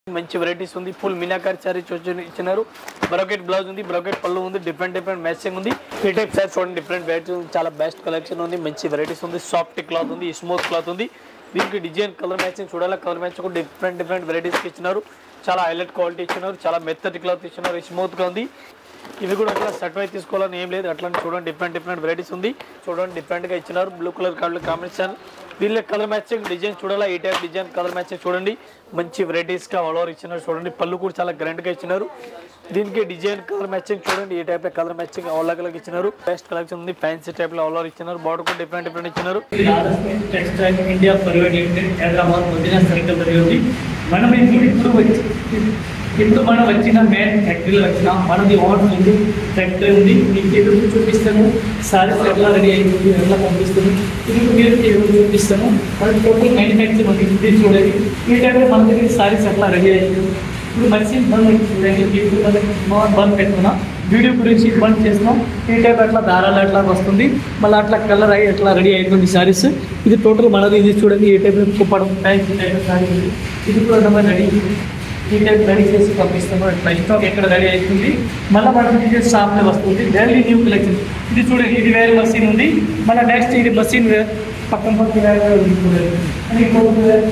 మంచి వెరైటీస్ ఉంది ఫుల్ మీనాకారి శారీ ఇచ్చినారు బ్రొకెట్ బ్లౌజ్ ఉంది బ్రొకెట్ పళ్ళు ఉంది డిఫరెంట్ డిఫరెంట్ మ్యాచింగ్ ఉంది ఈ టైప్ శారీ చూడండి డిఫరెంట్ వెరైటీస్ ఉంది చాలా బెస్ట్ కలెక్షన్ ఉంది మంచి వెరైటీస్ ఉంది సాఫ్ట్ క్లాత్ ఉంది స్మూత్ క్లాత్ ఉంది దీనికి డిజైన్ కలర్ మ్యాచింగ్ చూడాలి కలర్ మ్యాచింగ్ కూడా డిఫరెంట్ డిఫరెంట్ వెరైటీస్ ఇచ్చినారు చాలా హైలైట్ క్వాలిటీ ఇచ్చినారు చాలా మెత్తటి క్లాత్ ఇచ్చినారు స్మూత్ గా ఉంది ఇవి కూడా అట్లా సర్టిఫైడ్ తీసుకోవాలని ఏం లేదు అట్లా చూడండి డిఫరెంట్ డిఫరెంట్ వెరైటీస్ ఉంది చూడండి డిఫరెంట్ గా ఇచ్చినారు బ్లూ కలర్ కలర్ కాంబినేషన్ దీనిలో కలర్ మ్యాచింగ్ డిజైన్ చూడాలా ఈ టైప్ డిజైన్ కలర్ మ్యాచింగ్ చూడండి మంచి వెరైటీస్ గా ఆల్ ఓవర్ ఇచ్చినారు చూడండి పళ్ళు కూడా చాలా గ్రాండ్ గా ఇచ్చినారు దీనికి డిజైన్ కలర్ మ్యాచింగ్ చూడండి ఈ type colour matching all colour ఇచ్చినారు బెస్ట్ కలెక్షన్ ఉంది ఫ్యాన్సీ టైప్ లో ఆల్ ఓవర్ ఇచ్చినారు బార్డర్ కూడా డిఫరెంట్ డిఫరెంట్ ఇచ్చినారు textile India private limited Hyderabad Madina circle దగ్గర ఉంది మనం ఇప్పుడు ఇప్పుడు వచ్చి ఇప్పుడు మనం వచ్చిన మెయిన్ ఫ్యాక్టరీలో వచ్చిన మనది ఓన్ ఉంది ఫ్యాక్టరీ ఉంది మీకు ఎదురు చూపిస్తాను సారీస్ ఎట్లా రెడీ అయింది ఎట్లా పంపిస్తాను ఇది మీరు ఎదురు చూపిస్తాను మన టోటల్ మ్యానుఫ్యాక్చర్ ఉంది ఇది చూడండి ఈ టైంలో మన దగ్గర సారీస్ ఎట్లా రెడీ అయ్యింది ఇప్పుడు మనిషి బంద్ చూడండి ఇప్పుడు మనకి మోహన్ బంద్ పెట్టుకున్నా వీడియో గురించి బంద్ చేస్తున్నాం ఈ టైప్ అట్లా దారాలు అట్లా వస్తుంది మళ్ళీ అట్లా కలర్ అయ్యి అట్లా రెడీ అవుతుంది సారీస్ ఇది టోటల్ మనది ఇది చూడండి ఈ టైప్ కుప్పడం ప్యాంట్ ఈ టైప్ సారీ ఉంది. ఇది కూడా మనం రెడీ ఈ టైప్ రెడీ చేసి పంపిస్తాము ఇట్లా స్టాక్ ఎక్కడ రెడీ అవుతుంది మళ్ళీ మనకి ఇది షాప్లో వస్తుంది డైలీ న్యూ కలెక్షన్ ఇది చూడండి ఇది వేరే మషిన్ ఉంది మళ్ళీ నెక్స్ట్ ఇది మషిన్ పక్కన పక్కన వేరే వేరే ఉంది చూడండి. అని ఇంకొకటి వేరే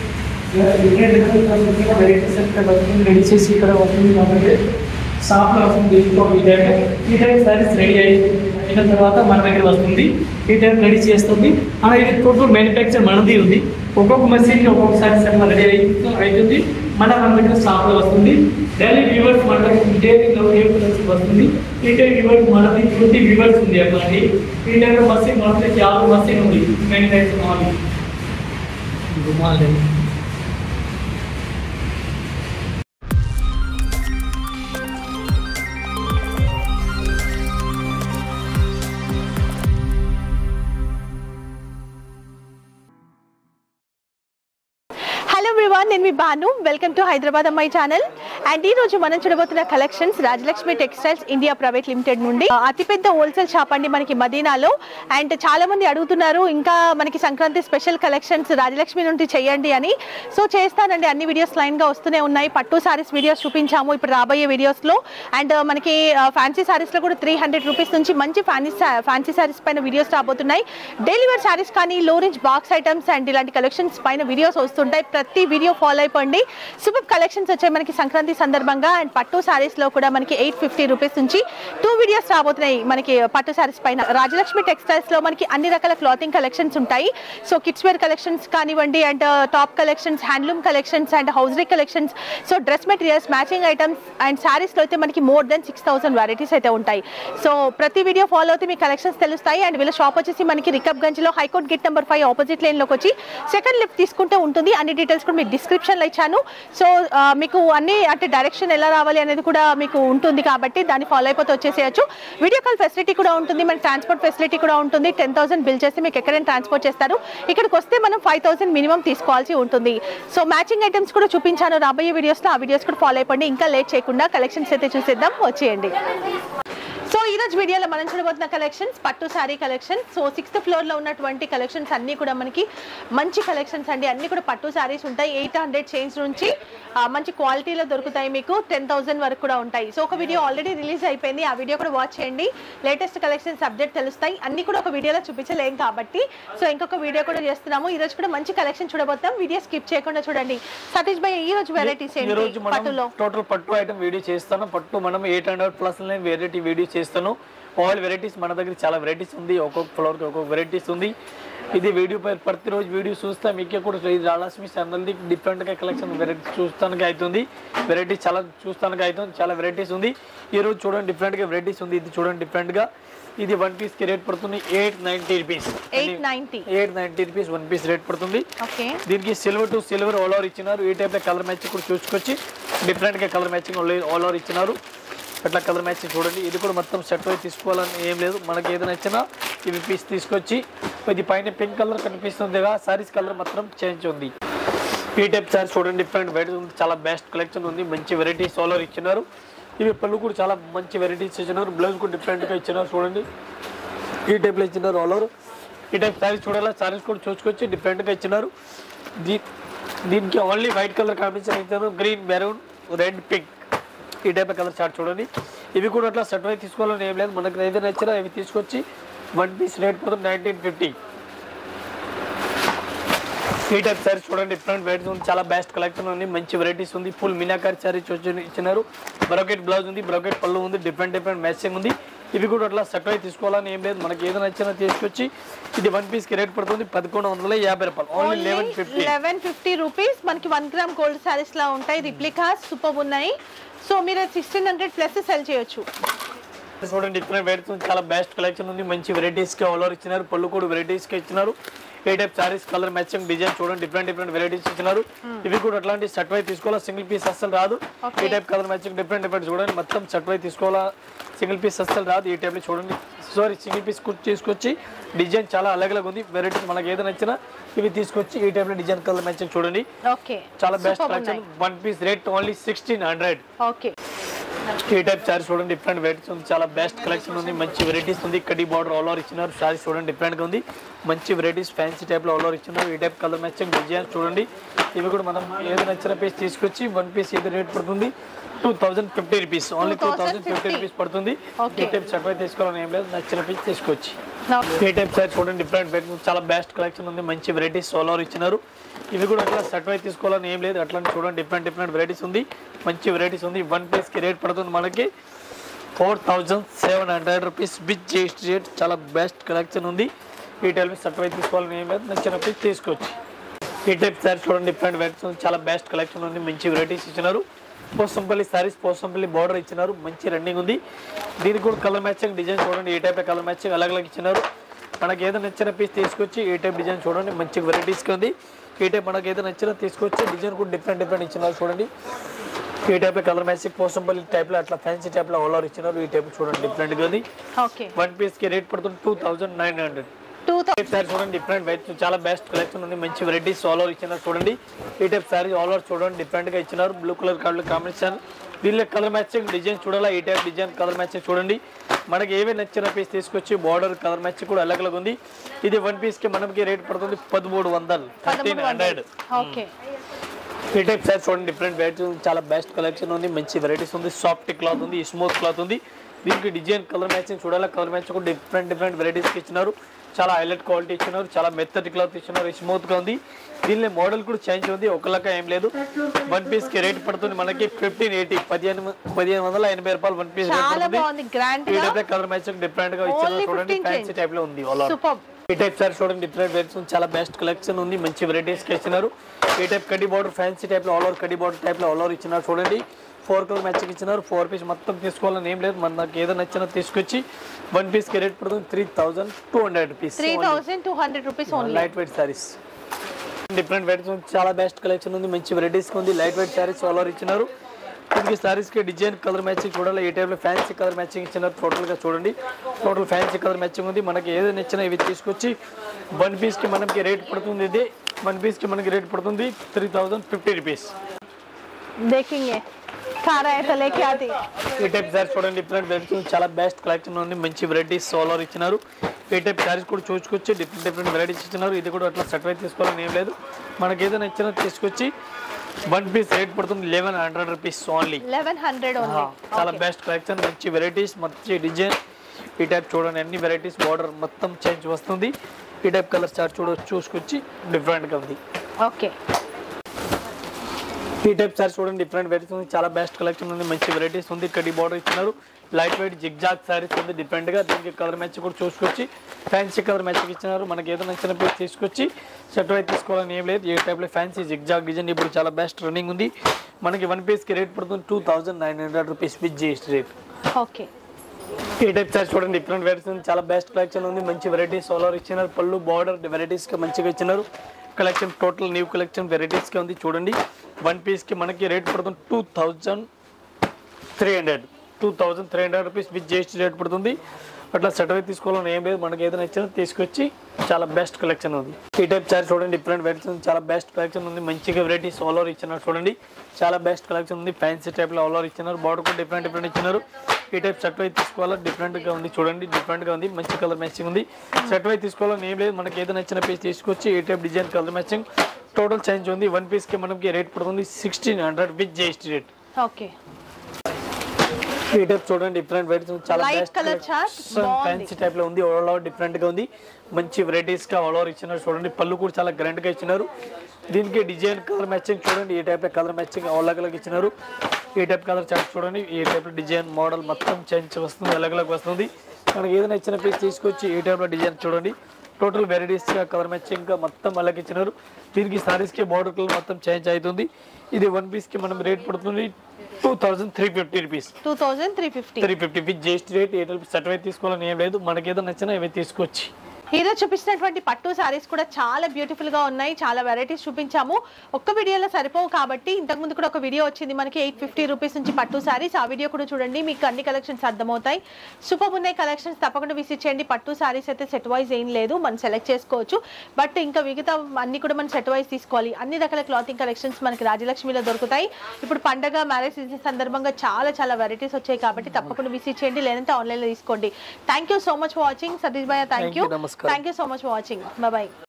రెడీ చేసి ఇక్కడ వస్తుంది కాబట్టి షాప్లో వస్తుంది ఇంకొక ఈ టైప్ ఈ టైప్ సారీస్ రెడీ అయ్యి అయిన తర్వాత మన దగ్గర వస్తుంది ఈ టైప్ రెడీ చేస్తుంది అలా ఇది టోటల్ మ్యానుఫ్యాక్చర్ మనది ఉంది ఒక్కొక్క మసీన్కి ఒక్కొక్క సారీస్ అట్లా రెడీ అయి అవుతుంది మన మన దగ్గర షాప్లో వస్తుంది డైలీ వ్యూవర్స్ మన దగ్గర డైలీ వస్తుంది ఈ టైప్ వ్యూవర్స్ మనది ట్వంటీ వ్యూవర్స్ ఉంది అట్లాంటి ఈ టైప్ మసీన్ మన దగ్గర యాభై మసీన్ ఉంది మ్యానుఫ్యాక్చర్ మాది గుమాలి హలో ఎవ్రీవన్ నేను మీ బాను వెల్కమ్ టు హైదరాబాద్ అమ్మాయి ఛానల్ అండ్ ఈ రోజు మనం చూడబోతున్న collections Rajalakshmi textiles India private limited నుండి ఆ, అతిపెద్ద హోల్సేల్ షాప్ అండి మనకి మదీనాలో అండ్ చాలా మంది అడుగుతున్నారు ఇంకా మనకి సంక్రాంతి స్పెషల్ కలెక్షన్స్ రాజలక్ష్మి నుండి చేయండి అని సో చేస్తానండి అన్ని వీడియోస్ లైన్ గా వస్తూనే ఉన్నాయి పట్టు సారీస్ వీడియోస్ చూపించాము ఇప్పుడు రాబోయే వీడియోస్ లో అండ్ మనకి ఫ్యాన్సీ సారీస్ లో కూడా త్రీ హండ్రెడ్ రూపీస్ నుంచి మంచి ఫ్యాన్సీ ఫ్యాన్సీ సారీస్ పైన వీడియోస్ రాబోతున్నాయి డైలీ వేర్ సారీస్ కానీ low range box items and ఇలాంటి కలెక్షన్స్ పైన వీడియోస్ వస్తుంటాయి ప్రతి వీడియో ఫాలో అయిపోండి సూపర్ కలెక్షన్స్ వచ్చాయి మనకి సంక్రాంతి సందర్భంగా అండ్ పట్టు సారీస్ లో కూడా మనకి ఎయిట్ ఫిఫ్టీ రూపీస్ నుంచి టూ వీడియోస్ రాబోతున్నాయి మనకి పట్టు సారీస్ పైన రాజలక్ష్మి టెక్స్టైల్స్ లో మనకి అన్ని రకాల క్లాతింగ్ కలెక్షన్స్ ఉంటాయి సో కిడ్స్ వేర్ కలెక్షన్స్ కానివ్వండి and top collections handloom collections and hosiery collections so dress materials matching items and saris లో అయితే మనకి more than six thousand varieties అయితే ఉంటాయి సో ప్రతి వీడియో ఫాలో అయితే మీ కలెక్షన్స్ తెలుస్తాయి అండ్ వీళ్ళ షాప్ వచ్చేసి మనకి రికబ్ గంజ్ లో high court gate number five opposite line లోకి వచ్చి సెకండ్ లిఫ్ట్ తీసుకుంటే ఉంటుంది అన్ని డీటెయిల్స్ కూడా మీకు డిస్క్రిప్షన్ లో ఇచ్చాను సో ఆ, మీకు అన్ని అంటే డైరెక్షన్ ఎలా రావాలి అనేది కూడా మీకు ఉంటుంది కాబట్టి దాన్ని ఫాలో అయిపోతే వచ్చేసేయచ్చు వీడియో కాల్ ఫెసిలిటీ కూడా ఉంటుంది మనకి ట్రాన్స్పోర్ట్ ఫెసిలిటీ కూడా ఉంటుంది టెన్ థౌసండ్ బిల్ చేసి మీకు ఎక్కడైనా ట్రాన్స్పోర్ట్ చేస్తారు ఇక్కడికి వస్తే మనం ఫైవ్ థౌసండ్ మినిమం తీసుకోవాల్సి ఉంటుంది సో మ్యాచింగ్ ఐటమ్స్ కూడా చూపించాను రాబోయే వీడియోస్లో ఆ వీడియోస్ కూడా ఫాలో అయిపోండి ఇంకా లేట్ చేయకుండా కలెక్షన్స్ అయితే చూసేద్దాం వచ్చేయండి సో ఈ రోజు వీడియోలో మనం చూడబోతున్న కలెక్షన్స్ పట్టు sari collection so sixth floor లో ఉన్నటువంటి కలెక్షన్స్ అన్ని కూడా మనకి మంచి కలెక్షన్స్ అండి అన్ని కూడా పట్టు శారీస్ ఉంటాయి ఎయిట్ హండ్రెడ్ చేంజ్ నుంచి ఆ, మంచి క్వాలిటీలో దొరుకుతాయి మీకు టెన్ థౌసండ్ వరకు కూడా ఉంటాయి సో ఒక వీడియో ఆల్రెడీ రిలీజ్ అయిపోయింది ఆ వీడియో కూడా వాచ్ చేయండి లేటెస్ట్ కలెక్షన్స్ అప్డేట్ తెలుస్తాయి అన్ని కూడా ఒక వీడియోలో చూపించలేం కాబట్టి సో ఇంకొక వీడియో కూడా చేస్తున్నాము ఈ రోజు కూడా మంచి కలెక్షన్ చూడబోతాం వీడియో స్కిప్ చేయకుండా చూడండి సతీష్ భాయ్ ఈ రోజు వెరైటీస్ ఈ రోజు ఏంటి మనం పట్టులో టోటల్ పట్టు ఐటమ్ వీడియో చేస్తాను పట్టు మనం eight hundred plus variety video చేస్తాను ఆల్ వెరైటీస్ మన దగ్గర చాలా వెరైటీస్ ఉంది ఒక్కొక్క ఫ్లోర్కి ఒక్కొక్క వెరైటీస్ ఉంది ఇది వీడియో పై ప్రతిరోజు వీడియో చూస్తే మీకే కూడా ఇది రాలక్ష్మి ఛానల్ది డిఫరెంట్గా కలెక్షన్ వెరైటీ చూస్తానికి అవుతుంది వెరైటీస్ చాలా చూస్తానికి అవుతుంది చాలా వెరైటీస్ ఉంది ఈ రోజు చూడండి డిఫరెంట్గా వెరైటీస్ ఉంది ఇది చూడండి డిఫరెంట్గా ఇది వన్ పీస్కి రేట్ పడుతుంది eight ninety rupees eight ninety eight ninety rupees one piece rate పడుతుంది ఓకే దీనికి silver to silver all over ఇచ్చినారు ఈ టైప్ కలర్ మ్యాచింగ్ కూడా చూసుకొచ్చి డిఫరెంట్ గా కలర్ మ్యాచింగ్ ఆల్ ఓవర్ ఇచ్చినారు అట్లా కలర్ మ్యాచింగ్ చూడండి ఇది కూడా మొత్తం సెట్ అయి తీసుకోవాలని ఏం లేదు మనకి ఏదైనా నచ్చినా ఇవి పీస్ తీసుకొచ్చి ఇది పైన పింక్ కలర్ కనిపిస్తుంది కదా సారీస్ కలర్ మాత్రం చేంజ్ ఉంది ఈ టైప్ సారీస్ చూడండి డిఫరెంట్ వెరైటీస్ ఉంది చాలా బెస్ట్ కలెక్షన్ ఉంది మంచి వెరైటీస్ ఆల్ ఓవర్ ఇచ్చినారు ఇవి పళ్ళు కూడా చాలా మంచి వెరైటీస్ ఇచ్చినారు బ్లౌజ్ కూడా డిఫరెంట్గా ఇచ్చినారు చూడండి ఈ టైప్లో ఇచ్చినారు ఆల్ ఓవర్ ఈ టైప్ సారీస్ చూడాలా సారీస్ కూడా చూసుకొచ్చి డిఫరెంట్గా ఇచ్చినారు దీ దీనికి ఓన్లీ వైట్ కలర్ కాంబినేషన్ ఇచ్చాను గ్రీన్ మెరూన్ రెడ్ పింక్ ఈ టైప్ కలర్ చార్ట్ చూడండి ఇవి కూడా అట్లా సెట్ అయి తీసుకోవాలని ఏం లేదు మనకి ఏదైనా నచ్చినా ఇవి తీసుకొచ్చి వన్ పీస్ రేట్ పడుతుంది నైన్టీన్ ఫిఫ్టీ ఈ టైప్ సారీస్ చూడండి డిఫరెంట్ వెరైటీస్ ఉంది చాలా బెస్ట్ కలెక్షన్ ఉంది మంచి వెరైటీస్ ఉంది ఫుల్ మీనాకారి సారీస్ వచ్చి ఇచ్చినారు బ్రొకెట్ బ్లౌజ్ ఉంది బ్రొకెట్ పళ్ళు ఉంది డిఫరెంట్ డిఫరెంట్ మ్యాచింగ్ ఉంది ఇవి కూడా అట్లా సెట్ అయి తీసుకోవాలని ఏం లేదు మనకి ఏదైనా నచ్చినా తీసుకొచ్చి ఇది వన్ పీస్ కి రేట్ పడుతుంది పదకొండు వందల యాభై రూపాయలు only eleven fifty eleven fifty rupees మనకి వన్ గ్రామ్ గోల్డ్ సారీస్ లా ఉంటాయి రిప్లికాస్ సూపర్ ఉన్నాయి సో మీరు సిక్స్టీన్ హండ్రెడ్ ప్లస్ సెల్ చేయొచ్చు చూడండి డిఫరెంట్ వెరైటీస్ ఉంది చాలా బెస్ట్ కలెక్షన్ ఉంది మంచి వెరైటీస్ కి ఆల్ ఓవర్ ఇచ్చినారు పళ్ళు కూడా వెరైటీస్ కి ఇచ్చినారు ఏ type saris colour matching design చూడండి డిఫరెంట్ డిఫరెంట్ వెరైటీస్ ఇచ్చినారు ఇవి కూడా అట్లాంటి సెట్ వై తీసుకోవాలా సింగిల్ పీస్ అస్సలు రాదు Okay. ఈ type colour matching different different చూడండి మొత్తం సెట్ వై తీసుకోవాలా సింగిల్ పీస్ అస్సలు రాదు ఈ టైప్ చూడండి సారీ సింగిల్ పీస్ తీసుకొచ్చి డిజైన్ చాలా అలగ్ అలగ్ ఉంది వెరైటీస్ మనకి ఏదైనా నచ్చినా ఇవి తీసుకొచ్చి ఈ టైప్ డిజైన్ కలర్ మ్యాచింగ్ చూడండి ఓకే చాలా best collection one piece rate only sixteen hundred okay ఈ టైప్ సారీస్ చూడండి డిఫరెంట్ వెరైటీస్ ఉంది చాలా బెస్ట్ కలెక్షన్ ఉంది మంచి వెరైటీస్ ఉంది కడి బార్డర్ ఆల్ ఓవర్ ఇచ్చినారు సారీస్ చూడండి డిఫరెంట్ గా ఉంది మంచి వెరైటీస్ ఫ్యాన్సీ టైప్ లో ఆల్ ఓవర్ ఇచ్చినారు ఈ టైప్ కలర్ మ్యాచింగ్ డిజైన్ చూడండి ఇవి కూడా మనం ఏది నచ్చిన పీస్ తీసుకొచ్చి వన్ పీస్ ఏది రేట్ పడుతుంది two thousand fifty rupees only two thousand fifty 2050 rupees పడుతుంది Okay. ఈ టైప్ సర్వై తీసుకోవాలని ఏం లేదు నచ్చిన పీస్ తీసుకొచ్చి ఏ టైప్ సార్ చూడండి డిఫరెంట్ వెరైటీస్ చాలా బెస్ట్ కలెక్షన్ ఉంది మంచి వెరైటీస్ ఆల్ ఓవర్ ఇచ్చినారు ఇవి కూడా అట్లా సర్టిఫై తీసుకోవాలని ఏం లేదు అట్లా చూడండి డిఫరెంట్ డిఫరెంట్ వెరైటీస్ ఉంది మంచి వెరైటీస్ ఉంది వన్ పీస్ కి రేట్ పడుతుంది మనకి four thousand seven hundred rupees big GST rate చాలా బెస్ట్ కలెక్షన్ ఉంది ఈ టైప్ సర్టిఫై తీసుకోవాలని ఏం లేదు నచ్చిన పీస్ తీసుకోవచ్చు ఈ టైప్ సారీస్ చూడండి డిఫరెంట్ వెరైటీస్ ఉంది చాలా బెస్ట్ కలెక్షన్ ఉంది మంచి వెరైటీస్ ఇచ్చినారు పోసంపల్లి సారీస్ పోసంపల్లి బార్డర్ ఇచ్చినారు మంచి రన్నింగ్ ఉంది దీనికి కూడా కలర్ మ్యాచింగ్ డిజైన్ చూడండి ఈ టైప్ కలర్ మ్యాచింగ్ అలగ్ అలగ్ ఇచ్చినారు మనకి ఏదో నచ్చిన పీస్ తీసుకొచ్చి ఈ టైప్ డిజైన్ చూడండి మంచి వెరైటీస్కి ఉంది ఈ టైప్ మనకి ఏదో నచ్చిన తీసుకొచ్చి డిజైన్ కూడా డిఫరెంట్ డిఫరెంట్ ఇచ్చినారు చూడండి ఈ టైప్ కలర్ మ్యాచింగ్ పోసంపల్లి టైప్లో అట్లా ఫ్యాన్సీ టైప్లో ఆల్ ఓవర్ ఇచ్చినారు ఈ టైప్ చూడండి డిఫరెంట్గా ఉంది ఓకే వన్ పీస్కి రేట్ పడుతుంది two thousand nine hundred two type sorry చూడండి డిఫరెంట్ వెరైటీ చాలా బెస్ట్ కలెక్షన్ ఉంది మంచి వెరైటీస్ ఆల్ ఓవర్ ఇచ్చినారు చూడండి ఈ టైప్ సారీ ఆల్ ఓవర్ చూడండి డిఫరెంట్ గా ఇచ్చినారు బ్లూ కలర్ కలర్ కాంబినేషన్ దీనిలో కలర్ మ్యాచింగ్ డిజైన్ చూడాలా ఈ టైప్ డిజైన్ కలర్ మ్యాచింగ్ చూడండి మనకి ఏవి నచ్చిన పీస్ తీసుకొచ్చి బార్డర్ కలర్ మ్యాచింగ్ కూడా అలగ్ అలగ్ ఉంది ఇది వన్ పీస్ కి మనకి రేట్ పడుతుంది పదమూడు వందలు థర్టీన్ హండ్రెడ్ ఓకే ఈ టైప్ సార్ చూడండి డిఫరెంట్ వెరైటీస్ ఉంది చాలా బెస్ట్ కలెక్షన్ ఉంది మంచి వెరైటీస్ ఉంది సాఫ్ట్ క్లాత్ ఉంది స్మూత్ క్లాత్ ఉంది దీనికి డిజైన్ కలర్ మ్యాచింగ్ చూడాలి కలర్ మ్యాచింగ్ కూడా డిఫరెంట్ డిఫరెంట్ వెరైటీస్ ఇచ్చినారు చాలా హైలైట్ క్వాలిటీ ఇచ్చినారు చాలా మెత్తటి క్లాత్ ఇచ్చినారు స్మూత్ గా ఉంది దీనిలో మోడల్ కూడా చేంజ్ ఉంది ఒకలాగా ఏం లేదు వన్ పీస్ కి రేట్ పడుతుంది మనకి ఫిఫ్టీన్ ఎయిటీ పదిహేను పదిహేను వందల ఎనభై రూపాయలు వన్ పీస్ రేట్ చాలా పడుతుంది బాగుంది గ్రాండ్ ఈ గా టైప్ కలర్ మ్యాచింగ్ డిఫరెంట్ గా ఇచ్చినారు Only చూడండి 15 ఫ్యాన్సీ change. టైప్ లో ఉంది all over. సూపర్ ఈ టైప్ సార్ చూడండి డిఫరెంట్ వెరైటీస్ చాలా బెస్ట్ కలెక్షన్ ఉంది మంచి వెరైటీస్ ఇచ్చినారు ఈ టైప్ కడ్డీ బార్డర్ ఫ్యాన్సీ టైప్ లో ఆల్ ఓవర్ కడ్డీ బార్డర్ టైప్ లో ఆల్ ఓవర్ ఇచ్చినారు చూడండి ఫోర్ కలర్ మ్యాచింగ్ ఇచ్చినారు ఫోర్ పీస్ మొత్తం తీసుకోవాలని ఏం లేదు మన నాకు ఏదో నచ్చినా తీసుకొచ్చి వన్ పీస్ కి రేట్ పడుతుంది three thousand two hundred rupees three thousand two hundred rupees only light weight saris different varieties ఉంది చాలా బెస్ట్ కలెక్షన్ ఉంది మంచి వెరైటీస్ ఉంది light weight saris all over ఇచ్చినారు దీనికి సారీస్ కి డిజైన్ కలర్ మ్యాచింగ్ చూడాలి ఈ టైప్ లో ఫ్యాన్సీ కలర్ మ్యాచింగ్ ఇచ్చినారు టోటల్ గా చూడండి టోటల్ ఫ్యాన్సీ కలర్ మ్యాచింగ్ ఉంది మనకి ఏది నచ్చినా ఇవి తీసుకొచ్చి వన్ పీస్ కి మనకి రేట్ పడుతుంది ఇది వన్ పీస్ కి మనకి రేట్ పడుతుంది త్రీ థౌసండ్ ఫిఫ్టీ రూపీస్ देखेंगे खारा है तो लेके आते ఈ టైప్ సారీస్ చూడండి డిఫరెంట్ వెరైటీస్ చాలా బెస్ట్ కలెక్షన్ ఉంది మంచి వెరైటీస్ సోలార్ ఇచ్చినారు ఈ టైప్ సారీస్ కూడా చూసుకొచ్చి డిఫరెంట్ డిఫరెంట్ వెరైటీస్ ఇచ్చినారు ఇది కూడా అట్లా సర్టిఫై తీసుకోవాలని ఏం లేదు మనకి ఏదైనా ఇచ్చినా తీసుకొచ్చి వన్ పీస్ రేట్ పడుతుంది eleven hundred rupees only eleven hundred only చాలా బెస్ట్ కలెక్షన్ మంచి వెరైటీస్ మంచి డిజైన్ ఈ టైప్ చూడండి అన్ని వెరైటీస్ బార్డర్ మొత్తం చేంజ్ వస్తుంది ఈ టైప్ కలర్ చార్ట్ చూడ చూసుకొచ్చి డిఫరెంట్గా ఉంది ఓకే ఈ టైప్ సార్ చూడండి డిఫరెంట్ వెరైటీస్ ఉంది చాలా బెస్ట్ కలెక్షన్ ఉంది మంచి వెరైటీస్ ఉంది కడి బార్డర్ ఇచ్చినారు light weight zig zag saris ఉంది డిఫరెంట్ గా దీనికి కలర్ మ్యాచ్ కూడా చూసుకొచ్చి ఫ్యాన్సీ కలర్ మ్యాచ్ ఇచ్చినారు మనకి ఏదో నచ్చిన పీస్ తీసుకొచ్చి షర్ట్ అయితే తీసుకోవాలని ఏం లేదు ఏ టైప్ లో ఫ్యాన్సీ జిగ్ జాగ్ డిజైన్ ఇప్పుడు చాలా బెస్ట్ రన్నింగ్ ఉంది మనకి వన్ పీస్ కి రేట్ పడుతుంది two thousand nine hundred rupees with GST rate okay ఈ టైప్ సార్ చూడండి డిఫరెంట్ వెరైటీస్ ఉంది చాలా బెస్ట్ కలెక్షన్ ఉంది మంచి వెరైటీస్ సోలార్ ఇచ్చినారు పళ్ళు బార్డర్ వెరైటీస్ కి మంచిగా ఇచ్చినారు collection total new collection varieties కి ఉంది చూడండి వన్ పీస్ కి మనకి రేట్ పడుతుంది two thousand three hundred two thousand three hundred rupees with GST rate పడుతుంది అట్లా సెటవే తీసుకోవాలని ఏం లేదు మనకి ఏదైనా ఇచ్చినా తీసుకొచ్చి చాలా బెస్ట్ కలెక్షన్ ఉంది ఈ టైప్ సారీ చూడండి డిఫరెంట్ వెరైటీస్ ఉంది చాలా బెస్ట్ కలెక్షన్ ఉంది మంచిగా వెరైటీస్ ఆల్ ఓవర్ ఇచ్చినారు చూడండి చాలా బెస్ట్ కలెక్షన్ ఉంది ఫ్యాన్సీ టైప్లో ఆల్ ఓవర్ ఇచ్చినారు బార్డర్ కూడా డిఫరెంట్ డిఫరెంట్ ఇచ్చినారు ఈ టైప్ సెట్ వై తీసుకోవాలా డిఫరెంట్ గా ఉంది చూడండి డిఫరెంట్ గా ఉంది మంచి కలర్ మ్యాచింగ్ ఉంది సెట్ వై తీసుకోవాలని ఏం లేదు మనకి ఏదైనా నచ్చిన పీస్ తీసుకొచ్చి ఏ type design colour matching total change ఉంది వన్ పీస్ కి మనకి రేట్ పడుతుంది sixteen hundred with GST rate okay ఈ టైప్ చూడండి డిఫరెంట్ వెరైటీస్ చాలా Light బెస్ట్ colour chart, బాగుంది. ఫ్యాన్సీ టైప్ లో ఉంది ఓవర్ ఆల్ డిఫరెంట్ గా ఉంది మంచి వెరైటీస్ గా ఆల్ ఓవర్ ఇచ్చినారు చూడండి పళ్ళు కూడా చాలా గ్రాండ్ గా ఇచ్చినారు దీనికి డిజైన్ కలర్ మ్యాచింగ్ చూడండి ఈ టైప్ కలర్ మ్యాచింగ్ అలగ్ అలగ్ ఇచ్చినారు ఈ టైప్ కలర్ చార్ట్ చూడండి ఈ టైప్ డిజైన్ మోడల్ మొత్తం చేంజ్ వస్తుంది అలగ్ అలగ్ వస్తుంది మనకి ఏదైనా ఇచ్చిన పీస్ తీసుకొచ్చి ఈ టైప్ లో డిజైన్ చూడండి టోటల్ వెరైటీస్ గా కలర్ మ్యాచింగ్ గా మొత్తం అలాగే ఇచ్చినారు దీనికి సారీస్ కి బార్డర్ కలర్ మొత్తం చేంజ్ అవుతుంది ఇది వన్ పీస్ కి మనం రేట్ పడుతుంది two thousand three fifty rupees two thousand three fifty three fifty with GST rate eight certified తీసుకోవాలని ఏం లేదు మనకి ఏదో నచ్చినా ఇవి తీసుకొచ్చి ఈరోజు చూపించినటువంటి పట్టు సారీస్ కూడా చాలా బ్యూటిఫుల్ గా ఉన్నాయి చాలా వెరైటీస్ చూపించాము ఒక్క వీడియోలో సరిపోవు కాబట్టి ఇంతకు ముందు కూడా ఒక వీడియో వచ్చింది మనకి ఎయిట్ ఫిఫ్టీ రూపీస్ నుంచి పట్టు సారీస్ ఆ వీడియో కూడా చూడండి మీకు అన్ని కలెక్షన్స్ అర్థమవుతాయి సూపర్ ఉన్నాయి కలెక్షన్స్ తప్పకుండా విసిట్ చేయండి పట్టు సారీస్ అయితే సెట్ వైజ్ ఏం లేదు మనం సెలెక్ట్ చేసుకోవచ్చు బట్ ఇంకా మిగతా అన్ని కూడా మనం సెట్ వైజ్ తీసుకోవాలి అన్ని రకాల క్లాతింగ్ కలెక్షన్స్ మనకి రాజలక్ష్మిలో దొరుకుతాయి ఇప్పుడు పండగ మ్యారేజ్ సీజన్ సందర్భంగా చాలా చాలా వెరైటీస్ వచ్చాయి కాబట్టి తప్పకుండా విసిట్ చేయండి లేదంటే ఆన్లైన్లో తీసుకోండి thank you so much for watching Satish భయ్య థ్యాంక్ Thank యూ you, నమస్కారం. Thank you so much for watching. Bye bye.